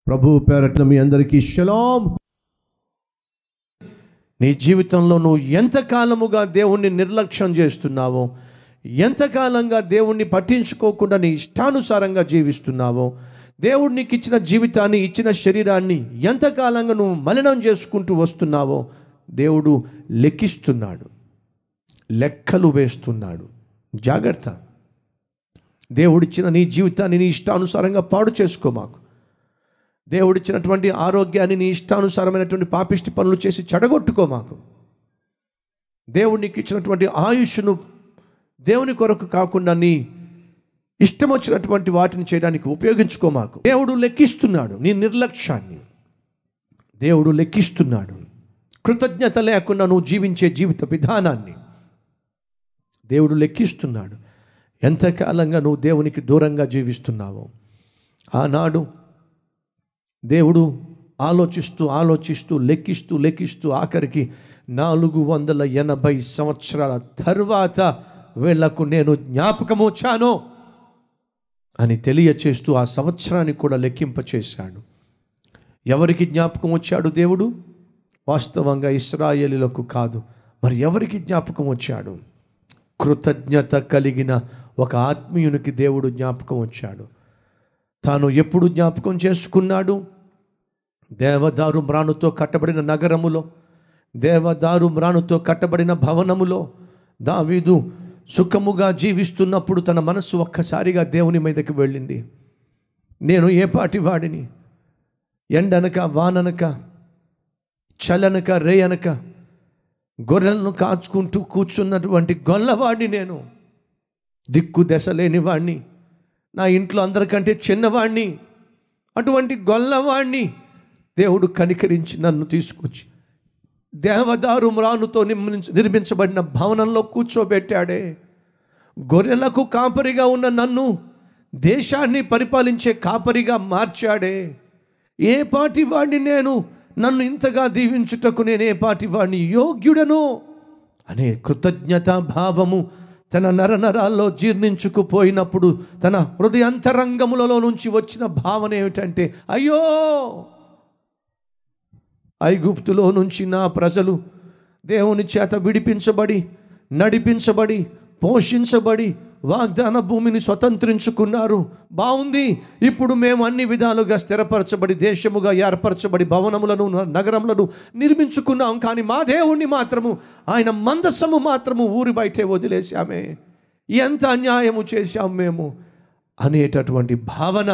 ప్రభు పేరట్న మీ అందరికీ షలాం నీ జీవితంలో నువ్వు ఎంతకాలముగా దేవుణ్ణి నిర్లక్ష్యం చేస్తున్నావో ఎంతకాలంగా దేవుణ్ణి పట్టించుకోకుండా నీ ఇష్టానుసారంగా జీవిస్తున్నావో దేవుడు నీకు ఇచ్చిన జీవితాన్ని ఇచ్చిన శరీరాన్ని ఎంతకాలంగా నువ్వు మలినం చేసుకుంటూ వస్తున్నావో దేవుడు లెక్కిస్తున్నాడు లెక్కలు వేస్తున్నాడు జాగ్రత్త దేవుడిచ్చిన నీ జీవితాన్ని నీ ఇష్టానుసారంగా పాడు చేసుకో మాకు దేవుడిచ్చినటువంటి ఆరోగ్యాన్ని నీ ఇష్టానుసారమైనటువంటి పాపిష్టి పనులు చేసి చెడగొట్టుకో మాకు దేవుడు నీకు ఇచ్చినటువంటి ఆయుష్ను దేవుని కొరకు కాకుండా నీ ఇష్టం వచ్చినటువంటి వాటిని చేయడానికి ఉపయోగించుకో మాకు దేవుడు లెక్కిస్తున్నాడు నీ నిర్లక్ష్యాన్ని దేవుడు లెక్కిస్తున్నాడు కృతజ్ఞత లేకుండా నువ్వు జీవించే జీవిత విధానాన్ని దేవుడు లెక్కిస్తున్నాడు ఎంతకాలంగా నువ్వు దేవునికి దూరంగా జీవిస్తున్నావో ఆనాడు దేవుడు ఆలోచిస్తూ ఆలోచిస్తూ లెక్కిస్తూ లెక్కిస్తూ ఆఖరికి నాలుగు వందల ఎనభై సంవత్సరాల తర్వాత వీళ్లకు నేను జ్ఞాపకం వచ్చాను అని తెలియచేస్తూ ఆ సంవత్సరాన్ని కూడా లెక్కింపచేశాడు ఎవరికి జ్ఞాపకం వచ్చాడు దేవుడు వాస్తవంగా ఇస్రాయేలీలకు కాదు మరి ఎవరికి జ్ఞాపకం వచ్చాడు కృతజ్ఞత కలిగిన ఒక ఆత్మీయునికి దేవుడు జ్ఞాపకం వచ్చాడు తాను ఎప్పుడు జ్ఞాపకం చేసుకున్నాడు దేవదారు మ్రానుతో కట్టబడిన నగరములో దేవదారు మ్రానుతో కట్టబడిన భవనములో దావీదు సుఖముగా జీవిస్తున్నప్పుడు తన మనస్సు ఒక్కసారిగా దేవుని మీదకి వెళ్ళింది నేను ఏ పాటి వాడిని ఎండనక వాననక చలనక రేయనక గొర్రెలను కాచుకుంటూ కూర్చున్నటువంటి గొల్లవాడిని నేను దిక్కు దశ లేని వాడిని నా ఇంట్లో అందరికంటే చిన్నవాణ్ణి అటువంటి గొల్లవాణ్ణి దేవుడు కనికరించి నన్ను తీసుకొచ్చి దేవదారు మ్రానుతో నిర్మించ- నిర్మించబడిన భవనంలో కూర్చోబెట్టాడే గొర్రెలకు కాపరిగా ఉన్న నన్ను దేశాన్ని పరిపాలించే కాపరిగా మార్చాడే ఏ పాటి వాడిని నేను నన్ను ఇంతగా దీవించుటకు నేను ఏ పాటి వాడిని యోగ్యుడను అనే కృతజ్ఞతా భావము తన నరనరాల్లో జీర్ణించుకుపోయినప్పుడు తన హృదయంతరంగములలో నుంచి వచ్చిన భావన ఏమిటంటే అయ్యో ఐగుప్తులో నుంచి నా ప్రజలు దేవుని చేత విడిపించబడి నడిపించబడి పోషించబడి వాగ్దాన భూమిని స్వతంత్రించుకున్నారు బాగుంది ఇప్పుడు మేము అన్ని విధాలుగా స్థిరపరచబడి దేశముగా ఏర్పరచబడి భవనములను నగరములను నిర్మించుకున్నాం కానీ మా దేవుణ్ణి మాత్రము ఆయన మందసము మాత్రము ఊరి బయటే వదిలేశామే ఎంత అన్యాయము చేశాం మేము అనేటటువంటి భావన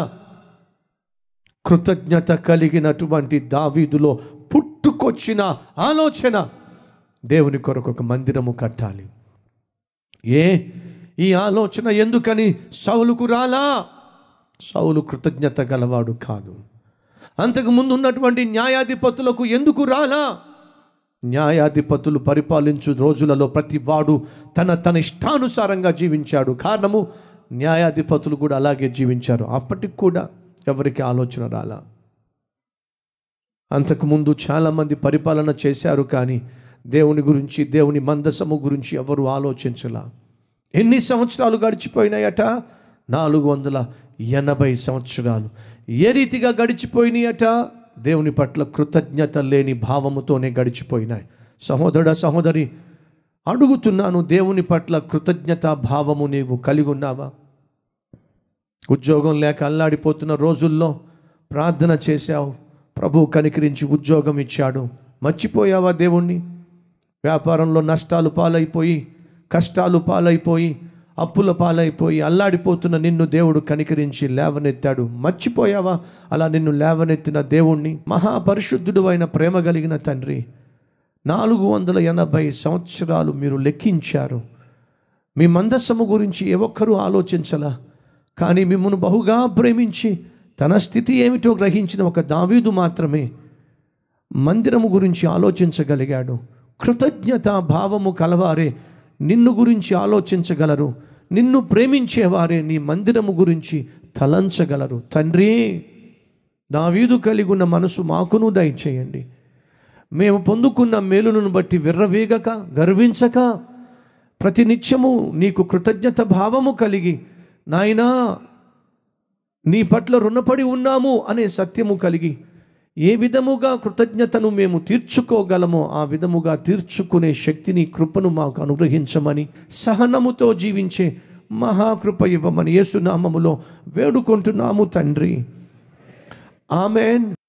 కృతజ్ఞత కలిగినటువంటి దావీదులో పుట్టుకొచ్చిన ఆలోచన దేవుని కొరకు ఒక మందిరము కట్టాలి ఏ ఈ ఆలోచన ఎందుకని సౌలుకు రాలా సౌలు కృతజ్ఞత గలవాడు కాదు అంతకు ముందు ఉన్నటువంటి న్యాయాధిపతులకు ఎందుకు రాలా న్యాయాధిపతులు పరిపాలించు రోజులలో ప్రతి వాడు తన తన ఇష్టానుసారంగా జీవించాడు కారణము న్యాయాధిపతులు కూడా అలాగే జీవించారు అప్పటికి కూడా ఎవరికి ఆలోచన రాలా అంతకుముందు చాలామంది పరిపాలన చేశారు కానీ దేవుని గురించి దేవుని మందసము గురించి ఎవరు ఆలోచించలా ఎన్ని సంవత్సరాలు గడిచిపోయినాయట నాలుగు వందల ఎనభై సంవత్సరాలు ఏ రీతిగా గడిచిపోయినాయట దేవుని పట్ల కృతజ్ఞత లేని భావముతోనే గడిచిపోయినాయి సహోదరుడ సహోదరి అడుగుతున్నాను దేవుని పట్ల కృతజ్ఞత భావము నీవు కలిగి ఉన్నావా ఉద్యోగం లేక అల్లాడిపోతున్న రోజుల్లో ప్రార్థన చేశావు ప్రభు కనికరించి ఉద్యోగం ఇచ్చాడు మర్చిపోయావా దేవుణ్ణి వ్యాపారంలో నష్టాలు పాలైపోయి కష్టాలు పాలైపోయి అప్పుల పాలైపోయి అల్లాడిపోతున్న నిన్ను దేవుడు కనికరించి లేవనెత్తాడు మర్చిపోయావా అలా నిన్ను లేవనెత్తిన దేవుణ్ణి మహాపరిశుద్ధుడు అయిన ప్రేమ కలిగిన తండ్రి నాలుగు వందల ఎనభై సంవత్సరాలు మీరు లెక్కించారు మీ మందస్సము గురించి ఏ ఒక్కరూ ఆలోచించలా కానీ మిమ్మల్ని బహుగా ప్రేమించి తన స్థితి ఏమిటో గ్రహించిన ఒక దావీదు మాత్రమే మందిరము గురించి ఆలోచించగలిగాడు కృతజ్ఞత భావము కలవారే నిన్ను గురించి ఆలోచించగలరు నిన్ను ప్రేమించేవారే నీ మందిరము గురించి తలంచగలరు తండ్రి దావీదు కలిగి ఉన్న మనసు మాకును దయచేయండి మేము పొందుకున్న మేలును బట్టి విర్రవీగక గర్వించక ప్రతినిత్యము నీకు కృతజ్ఞత భావము కలిగి నాయనా నీ పట్ల రుణపడి ఉన్నాము అనే సత్యము కలిగి ఏ విధముగా కృతజ్ఞతను మేము తీర్చుకోగలమో ఆ విధముగా తీర్చుకునే శక్తిని కృపను మాకు అనుగ్రహించమని సహనముతో జీవించే మహాకృప ఇవ్వమని యేసునామములో వేడుకుంటున్నాము తండ్రి ఆమెన్